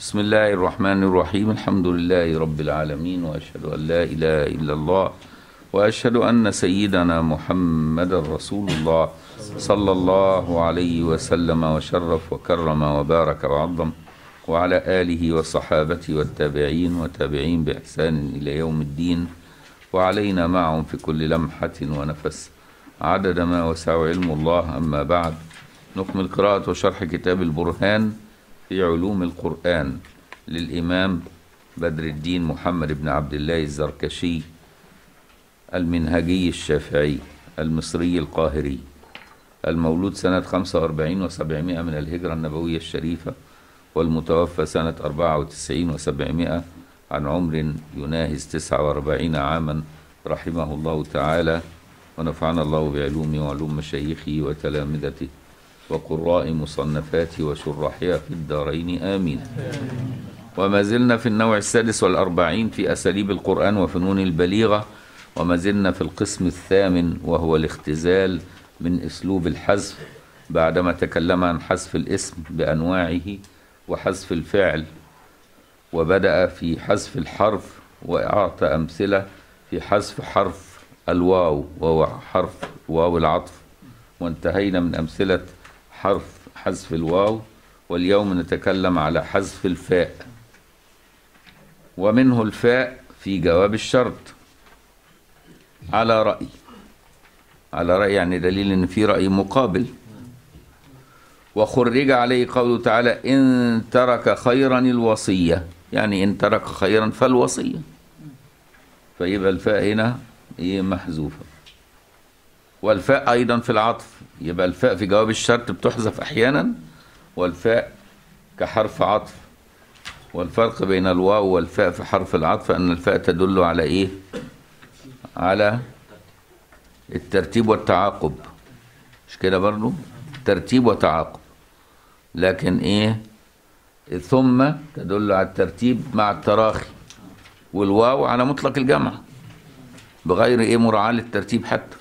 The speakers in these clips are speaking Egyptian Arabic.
بسم الله الرحمن الرحيم الحمد لله رب العالمين واشهد ان لا اله الا الله واشهد ان سيدنا محمد رسول الله صلى الله عليه وسلم وشرف وكرم وبارك وعظم وعلى اله وصحابته والتابعين وتابعين باحسان الى يوم الدين وعلينا معهم في كل لمحه ونفس عدد ما وسع علم الله اما بعد نكمل قراءه وشرح كتاب البرهان في علوم القرآن للإمام بدر الدين محمد بن عبد الله الزركشي المنهجي الشافعي المصري القاهري المولود سنة 45 و700 من الهجرة النبوية الشريفة والمتوفى سنة 94 و700 عن عمر يناهز 49 عاما رحمه الله تعالى ونفعنا الله بعلومه وعلوم مشايخه وتلامذته وقراء مصنفاته وشراحها في الدارين آمين وما زلنا في النوع السادس والأربعين في أساليب القرآن وفنون البليغة وما زلنا في القسم الثامن وهو الاختزال من أسلوب الحذف بعدما تكلم عن حذف الاسم بأنواعه وحذف الفعل وبدأ في حذف الحرف وأعطى أمثلة في حذف حرف الواو وهو حرف واو العطف وانتهينا من أمثلة حرف حذف الواو واليوم نتكلم على حذف الفاء ومنه الفاء في جواب الشرط على رأي على رأي يعني دليل ان في رأي مقابل وخرج عليه قوله تعالى إن ترك خيرا الوصية يعني إن ترك خيرا فالوصية فيبقى الفاء هنا إيه محذوفة والفاء أيضا في العطف يبقى الفاء في جواب الشرط بتحذف أحيانا والفاء كحرف عطف والفرق بين الواو والفاء في حرف العطف أن الفاء تدل على إيه على الترتيب والتعاقب مش كده برضو ترتيب وتعاقب لكن إيه ثم تدل على الترتيب مع التراخي والواو على مطلق الجمع بغير إيه مراعاة للترتيب حتى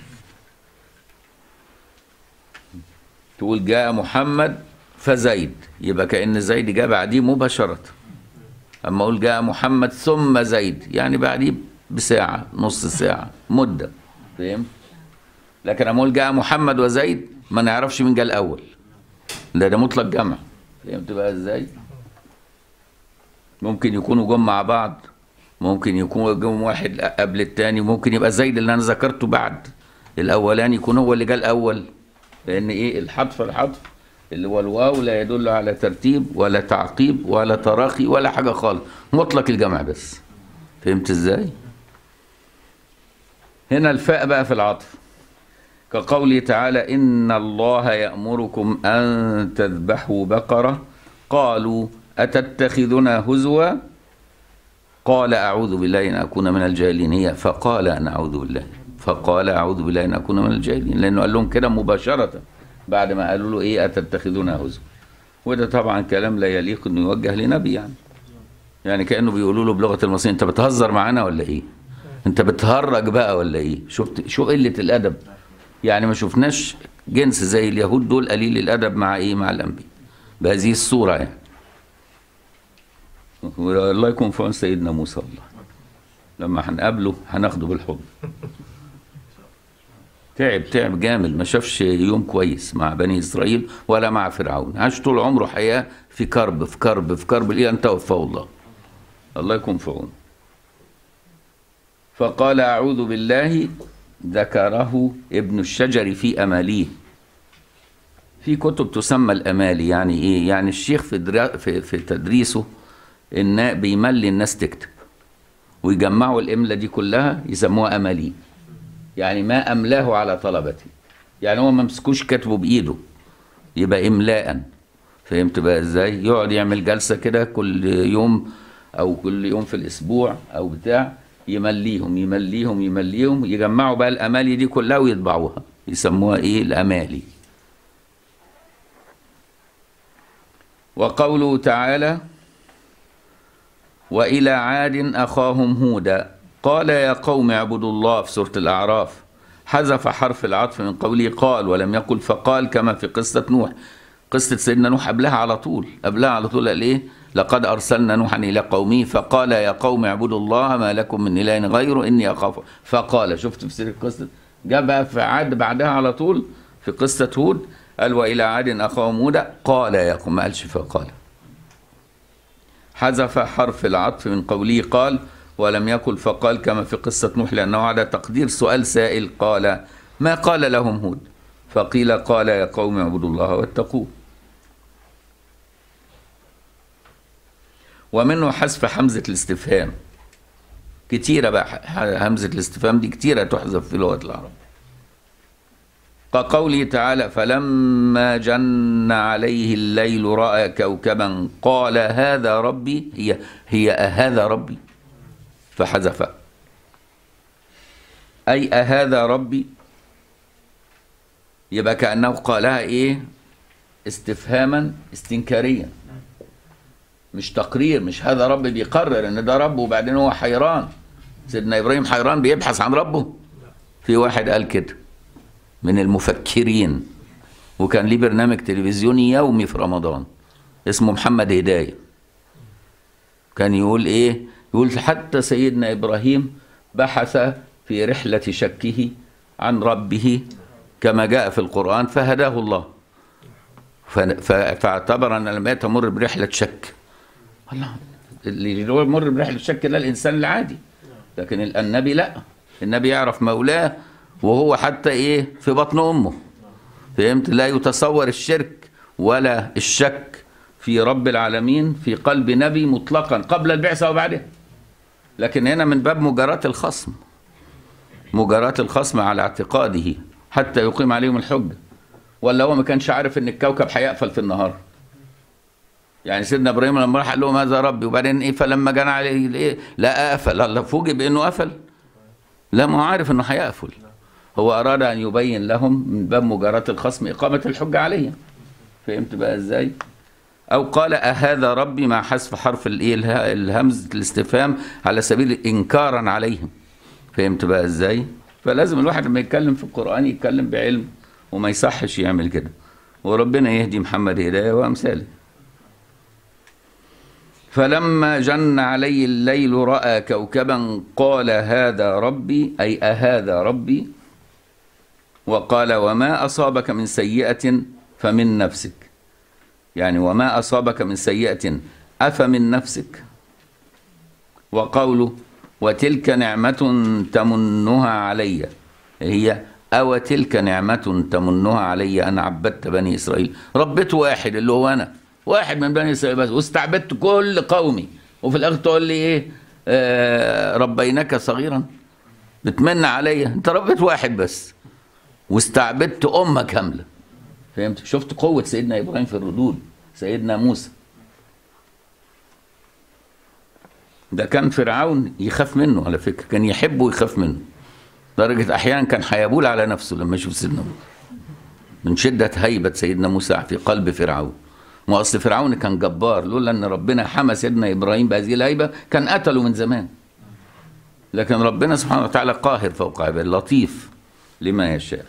تقول جاء محمد فزيد يبقى كأن زيد جاء بعديه مباشرة أما أقول جاء محمد ثم زيد يعني بعديه بساعة نص ساعة مدة فهمت لكن أما أقول جاء محمد وزيد ما نعرفش مين جاء الأول ده ده مطلق جمع فهمت بقى إزاي ممكن يكونوا جم مع بعض ممكن يكون جم واحد قبل التاني ممكن يبقى زيد اللي أنا ذكرته بعد الأولاني يكون هو اللي جاء الأول لان ايه الحذف الحذف اللي هو الواو لا يدل على ترتيب ولا تعقيب ولا تراخي ولا حاجه خالص مطلق الجمع بس فهمت ازاي هنا الفاء بقى في العطف كقوله تعالى ان الله يامركم ان تذبحوا بقره قالوا اتتخذنا هزوا قال اعوذ بالله ان اكون من الجاهلين هي فقال انا اعوذ بالله فقال اعوذ بالله ان اكون من الجاهلين لانه قال لهم كده مباشره بعد ما قالوا له ايه اتتخذون هزوا وده طبعا كلام لا يليق انه يوجه لنبي يعني يعني كانه بيقولوا له بلغه المصريين انت بتهزر معانا ولا ايه انت بتهرج بقى ولا ايه شفت شو قله الادب يعني ما شفناش جنس زي اليهود دول قليل الادب مع ايه مع الانبياء بهذه الصوره يعني الله يكون في عون سيدنا موسى الله لما هنقابله هناخده بالحضن تعب تعب جامد ما شافش يوم كويس مع بني اسرائيل ولا مع فرعون عاش طول عمره حياه في كرب في كرب في كرب الى ان توفاه الله الله يكون في عونه فقال اعوذ بالله ذكره ابن الشجر في اماليه في كتب تسمى الامالي يعني ايه يعني الشيخ في درا في, في تدريسه ان بيملي الناس تكتب ويجمعوا الامله دي كلها يسموها امالي يعني ما املاه على طلبته يعني هو ما مسكوش كاتبه بايده يبقى املاء فهمت بقى ازاي يقعد يعمل جلسه كده كل يوم او كل يوم في الاسبوع او بتاع يمليهم يمليهم يمليهم يجمعوا بقى الامالي دي كلها ويطبعوها يسموها ايه الامالي وقوله تعالى والى عاد اخاهم هودا قال يا قوم اعبدوا الله في سورة الأعراف حذف حرف العطف من قوله قال ولم يقل فقال كما في قصة نوح قصة سيدنا نوح قبلها على طول قبلها على طول قال إيه لقد أرسلنا نوحا إلى قومه فقال يا قوم اعبدوا الله ما لكم من إله غيره إني أخاف فقال شفت في سيرة القصة جاء بقى في عاد بعدها على طول في قصة هود قال وإلى عاد أخاهم هودا قال يا قوم ما قالش فقال حذف حرف العطف من قوله قال ولم يقل فقال كما في قصة نوح لأنه على تقدير سؤال سائل قال ما قال لهم هود فقيل قال يا قوم اعبدوا الله واتقوه ومنه حذف حمزة الاستفهام كتيرة بقى همزة الاستفهام دي كتيرة تحذف في لغة العرب كقوله تعالى فلما جن عليه الليل رأى كوكبا قال هذا ربي هي هي أهذا ربي فحذف أي أهذا ربي يبقى كأنه قالها إيه استفهاما استنكاريا مش تقرير مش هذا ربي بيقرر ان ده ربه وبعدين هو حيران سيدنا ابراهيم حيران بيبحث عن ربه في واحد قال كده من المفكرين وكان ليه برنامج تلفزيوني يومي في رمضان اسمه محمد هداية كان يقول ايه يقول حتى سيدنا ابراهيم بحث في رحلة شكه عن ربه كما جاء في القرآن فهداه الله فاعتبر أن لم تمر برحلة شك الله اللي يمر برحلة الشك ده الإنسان العادي لكن النبي لا النبي يعرف مولاه وهو حتى إيه في بطن أمه فهمت لا يتصور الشرك ولا الشك في رب العالمين في قلب نبي مطلقا قبل البعثة وبعدها لكن هنا من باب مجاراة الخصم مجاراة الخصم على اعتقاده حتى يقيم عليهم الحجة ولا هو ما كانش عارف ان الكوكب هيقفل في النهار يعني سيدنا ابراهيم لما راح قال لهم هذا ربي وبعدين ايه فلما جانا عليه ايه لا قفل الله فوجئ بانه قفل لا ما هو عارف انه هيقفل هو اراد ان يبين لهم من باب مجاراة الخصم اقامة الحجة عليهم فهمت بقى ازاي او قال اهذا ربي مع حذف حرف الايه الهمز الاستفهام على سبيل انكارا عليهم فهمت بقى ازاي فلازم الواحد لما يتكلم في القرآن يتكلم بعلم وما يصحش يعمل كده وربنا يهدي محمد هداية وأمثاله فلما جن علي الليل رأى كوكبا قال هذا ربي أي أهذا ربي وقال وما أصابك من سيئة فمن نفسك يعني وما أصابك من سيئة أفمن نفسك وقوله وتلك نعمة تمنها علي هي أو تلك نعمة تمنها علي أن عبدت بني إسرائيل ربيت واحد اللي هو أنا واحد من بني إسرائيل بس واستعبدت كل قومي وفي الآخر تقول لي إيه آه ربيناك صغيرا بتمن عليا أنت ربيت واحد بس واستعبدت أمة كاملة فهمت شفت قوة سيدنا إبراهيم في الردود سيدنا موسى ده كان فرعون يخاف منه على فكرة كان يحبه ويخاف منه درجة أحيانا كان هيبول على نفسه لما يشوف سيدنا موسى من شدة هيبة سيدنا موسى في قلب فرعون ما أصل فرعون كان جبار لولا أن ربنا حمى سيدنا إبراهيم بهذه الهيبة كان قتله من زمان لكن ربنا سبحانه وتعالى قاهر فوق عباده لطيف لما يشاء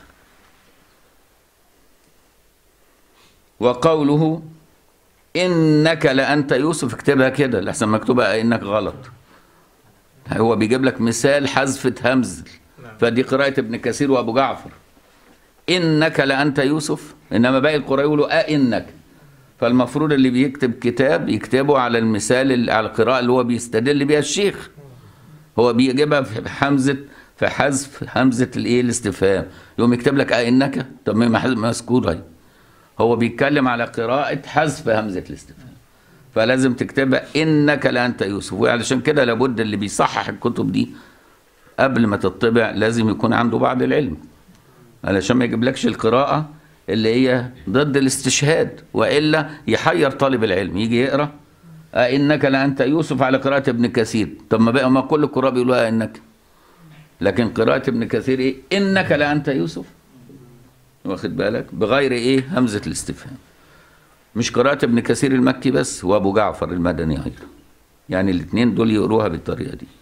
وقوله انك لانت يوسف اكتبها كده لحسن مكتوبه انك غلط هو بيجيب لك مثال حذفة همز فدي قراءة ابن كثير وابو جعفر انك لانت يوسف انما باقي القراء يقولوا اه انك فالمفروض اللي بيكتب كتاب يكتبه على المثال على القراءة اللي هو بيستدل بيها الشيخ هو بيجيبها في حمزة في حذف همزة الايه الاستفهام يقوم يكتب لك اه انك طب ما مذكور اهي هو بيتكلم على قراءة حذف همزة الاستفهام فلازم تكتبها إنك لأنت يوسف وعلشان كده لابد اللي بيصحح الكتب دي قبل ما تطبع لازم يكون عنده بعض العلم علشان ما يجيبلكش القراءة اللي هي ضد الاستشهاد وإلا يحير طالب العلم يجي يقرأ آه إنك لأنت يوسف على قراءة ابن كثير طب ما بقى ما كل القراء بيقولوا آه إنك لكن قراءة ابن كثير إيه إنك لأنت يوسف واخد بالك بغير ايه همزة الاستفهام مش قراءة ابن كثير المكي بس وابو جعفر المدني ايضا يعني الاثنين دول يقروها بالطريقة دي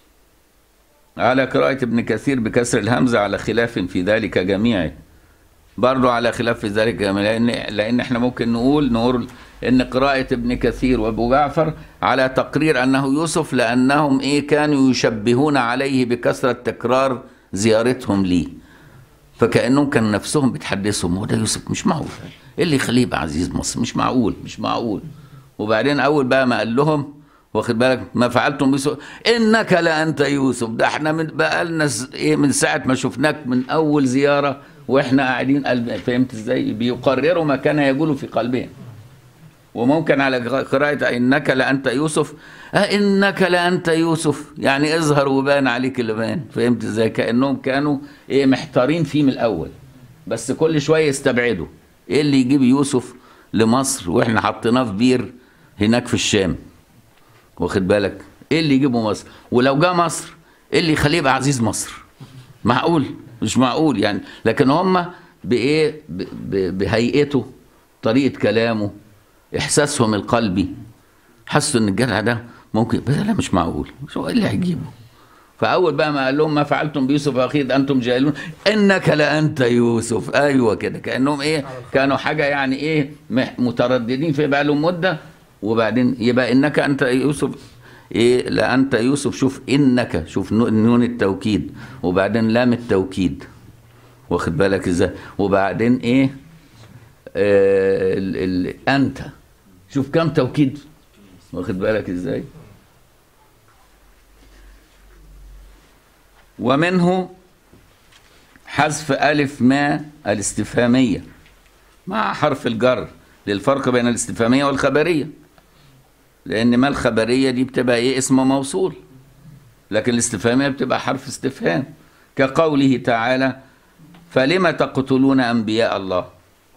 على قراءة ابن كثير بكسر الهمزة على خلاف في ذلك جميعه برضو على خلاف في ذلك لان لان احنا ممكن نقول نقول ان قراءة ابن كثير وابو جعفر على تقرير انه يوسف لانهم ايه كانوا يشبهون عليه بكثرة تكرار زيارتهم ليه فكانهم كان نفسهم بتحدثهم هو ده يوسف مش معقول ايه اللي يخليه يبقى عزيز مصر مش معقول مش معقول وبعدين اول بقى ما قال لهم واخد بالك ما فعلتم بيوسف انك لانت يوسف ده احنا من بقى لنا ايه من ساعه ما شفناك من اول زياره واحنا قاعدين قلب فهمت ازاي بيقرروا ما كان يقول في قلبهم وممكن على قراءة إنك لأنت يوسف أئنك لأنت يوسف يعني اظهر وبان عليك اللي بان فهمت ازاي كأنهم كانوا إيه محتارين فيه من الأول بس كل شوية يستبعدوا إيه اللي يجيب يوسف لمصر وإحنا حطيناه في بير هناك في الشام واخد بالك إيه اللي يجيبه مصر ولو جه مصر إيه اللي يخليه يبقى عزيز مصر معقول مش معقول يعني لكن هم بإيه ب- ب- بهيئته طريقة كلامه احساسهم القلبي حسوا ان الجدع ده ممكن بس لا مش معقول شو ايه اللي هيجيبه فاول بقى ما قال لهم ما فعلتم بيوسف اخي انتم جاهلون انك لانت يوسف ايوه كده كانهم ايه كانوا حاجه يعني ايه مح- مترددين في بقى لهم مده وبعدين يبقى انك انت يوسف ايه لانت يوسف شوف انك شوف نو- نون التوكيد وبعدين لام التوكيد واخد بالك ازاي وبعدين ايه آه ال ال انت شوف كم توكيد واخد بالك ازاي ومنه حذف ألف ما الاستفهامية مع حرف الجر للفرق بين الاستفهامية والخبرية لأن ما الخبرية دي بتبقى إيه اسم موصول لكن الاستفهامية بتبقى حرف استفهام كقوله تعالى فلم تقتلون أنبياء الله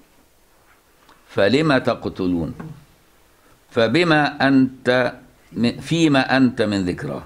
فلم تقتلون فبما أنت م- فيما أنت من ذكراه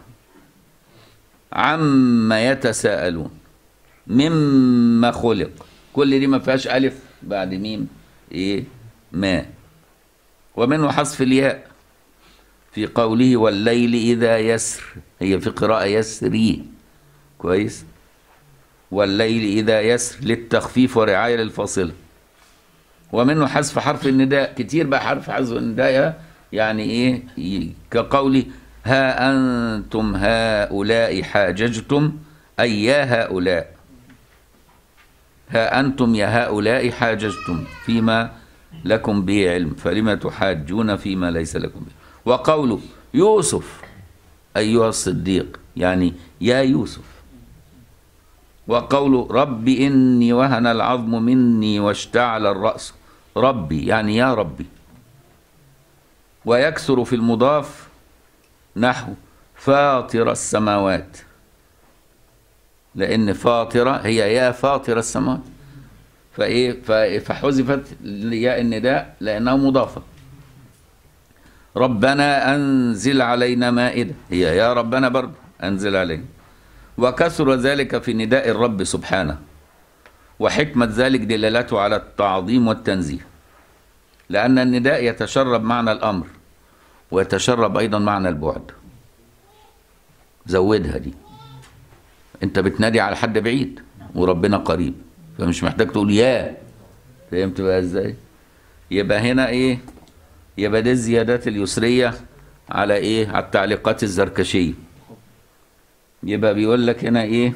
عما يتساءلون مما خلق كل دي ما فيهاش ألف بعد ميم إيه ما ومنه حذف الياء في قوله والليل إذا يسر هي في قراءة يسري كويس والليل إذا يسر للتخفيف ورعاية للفاصلة ومنه حذف حرف النداء كتير بقى حرف حذف النداء يعني ايه ي- كقولي ها انتم هؤلاء حاججتم اي يا هؤلاء ها انتم يا هؤلاء حاججتم فيما لكم به علم فلم تحاجون فيما ليس لكم به وقوله يوسف ايها الصديق يعني يا يوسف وقول رب إني وهن العظم مني واشتعل الرأس ربي يعني يا ربي ويكثر في المضاف نحو فاطر السماوات لأن فاطرة هي يا فاطر السماوات فإيه ف- فحذفت ياء النداء لأنها مضافة ربنا أنزل علينا مائدة هي يا ربنا برضه أنزل علينا وكثر ذلك في نداء الرب سبحانه وحكمة ذلك دلالته على التعظيم والتنزيه لأن النداء يتشرب معنى الأمر ويتشرب أيضا معنى البعد زودها دي أنت بتنادي على حد بعيد وربنا قريب فمش محتاج تقول يا فهمت بقى ازاي يبقى هنا ايه يبقى دي الزيادات اليسرية على ايه على التعليقات الزركشية يبقى بيقول لك هنا ايه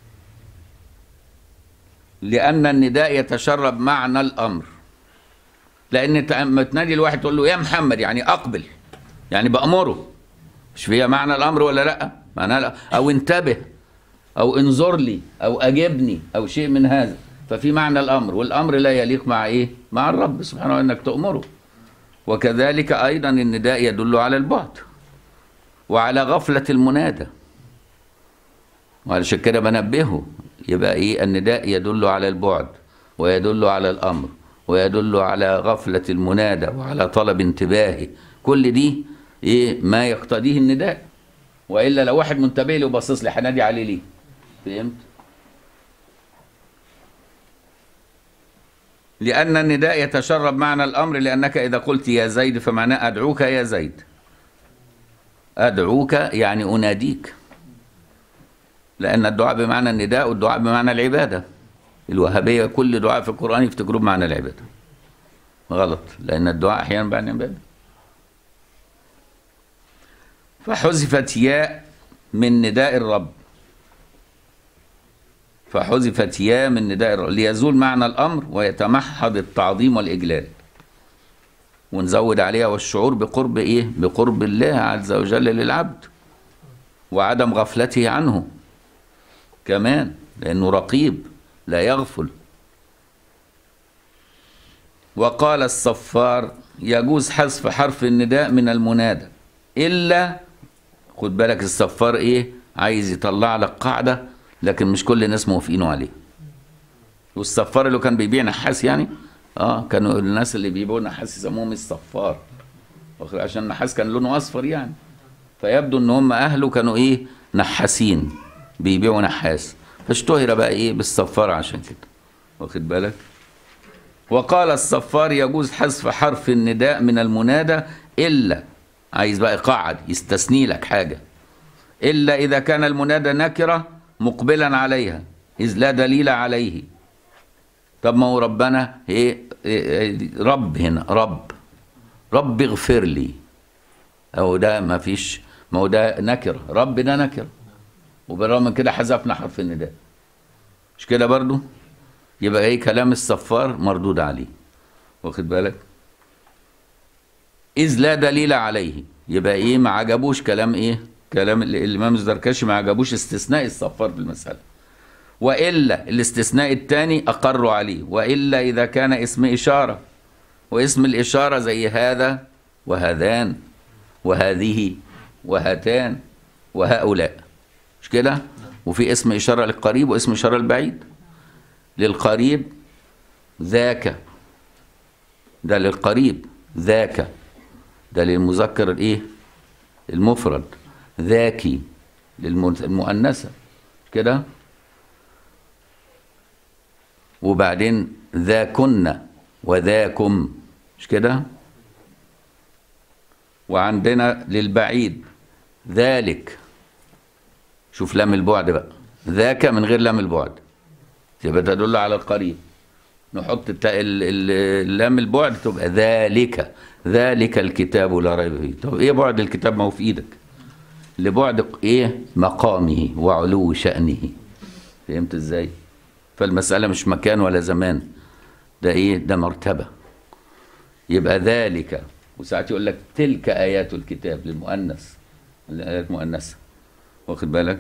لأن النداء يتشرب معنى الأمر لأن لما تنادي الواحد تقول له يا محمد يعني أقبل يعني بأمره مش فيها معنى الأمر ولا لأ معنى لا أو انتبه أو انظر لي أو أجبني أو شيء من هذا ففي معنى الأمر والأمر لا يليق مع إيه مع الرب سبحانه أنك تأمره وكذلك أيضا النداء يدل على البعد وعلى غفلة المنادى وعلشان كده بنبهه يبقى ايه النداء يدل على البعد ويدل على الامر ويدل على غفلة المنادى وعلى طلب انتباهه كل دي ايه ما يقتضيه النداء والا لو واحد منتبه لي وباصص لي هنادي عليه ليه فهمت لأن النداء يتشرب معنى الأمر لأنك إذا قلت يا زيد فمعناه أدعوك يا زيد أدعوك يعني أناديك لأن الدعاء بمعنى النداء والدعاء بمعنى العبادة الوهابية كل دعاء في القرآن يفتكروه بمعنى العبادة غلط لأن الدعاء أحيانا بمعنى العبادة فحذفت ياء من نداء الرب فحذفت ياء من نداء الرب ليزول معنى الأمر ويتمحض التعظيم والإجلال ونزود عليها والشعور بقرب إيه بقرب الله عز وجل للعبد وعدم غفلته عنه كمان لأنه رقيب لا يغفل وقال الصفار يجوز حذف حرف النداء من المنادى إلا خد بالك الصفار إيه عايز يطلع لك قاعدة لكن مش كل الناس موافقين عليه والصفار اللي كان بيبيع نحاس يعني اه كانوا الناس اللي بيبيعوا نحاس يسموهم الصفار عشان النحاس كان لونه اصفر يعني فيبدو ان هم اهله كانوا ايه نحاسين بيبيعوا نحاس فاشتهر بقى ايه بالصفار عشان كده واخد بالك وقال الصفار يجوز حذف حرف النداء من المنادى الا عايز بقى قاعد يستثني لك حاجه الا اذا كان المنادى نكره مقبلا عليها اذ لا دليل عليه طب ما هو ربنا ايه, إيه رب هنا رب رب اغفر لي او ده ما فيش ما هو ده نكره رب ده نكره وبالرغم من كده حذفنا حرف النداء مش كده برضو يبقى ايه كلام الصفار مردود عليه واخد بالك اذ لا دليل عليه يبقى ايه ما عجبوش كلام ايه كلام الامام الزركشي ما عجبوش استثناء الصفار في المساله والا الاستثناء الثاني اقروا عليه والا اذا كان اسم اشاره واسم الاشاره زي هذا وهذان وهذه وهاتان وهؤلاء مش كده وفي اسم اشاره للقريب واسم اشاره للبعيد للقريب ذاك ده للقريب ذاك ده للمذكر الايه المفرد ذاكي للمؤنثه كده وبعدين ذاكن وذاكم مش كده وعندنا للبعيد ذلك شوف لام البعد بقى ذاك من غير لام البعد يبقى تدل على القريب نحط اللام البعد تبقى ذلك ذلك الكتاب لا ريب فيه طب ايه بعد الكتاب ما هو في ايدك لبعد ايه مقامه وعلو شأنه فهمت ازاي فالمسألة مش مكان ولا زمان ده ايه ده مرتبة يبقى ذلك وساعات يقول لك تلك آيات الكتاب للمؤنث الآيات مؤنثة واخد بالك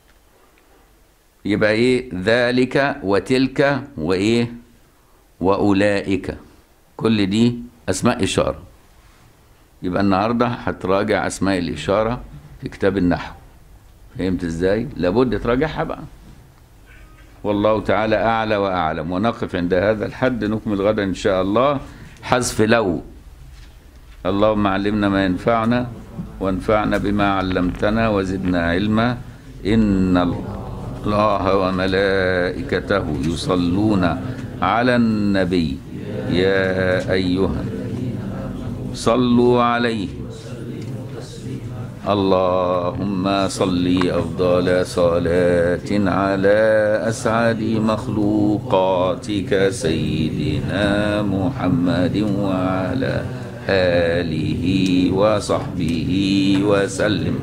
يبقى ايه ذلك وتلك وايه واولئك كل دي اسماء اشاره يبقى النهارده هتراجع اسماء الاشاره في كتاب النحو فهمت ازاي لابد تراجعها بقى والله تعالى اعلى واعلم ونقف عند هذا الحد نكمل غدا ان شاء الله حذف لو اللهم علمنا ما ينفعنا وانفعنا بما علمتنا وزدنا علما ان الله وملائكته يصلون على النبي يا ايها صلوا عليه اللهم صل افضل صلاه على اسعد مخلوقاتك سيدنا محمد وعلى اله وصحبه وسلم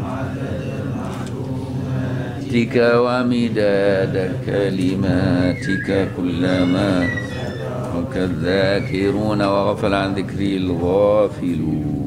كلماتك ومداد كلماتك كلما وكالذاكرون وغفل عن ذكري الغافلون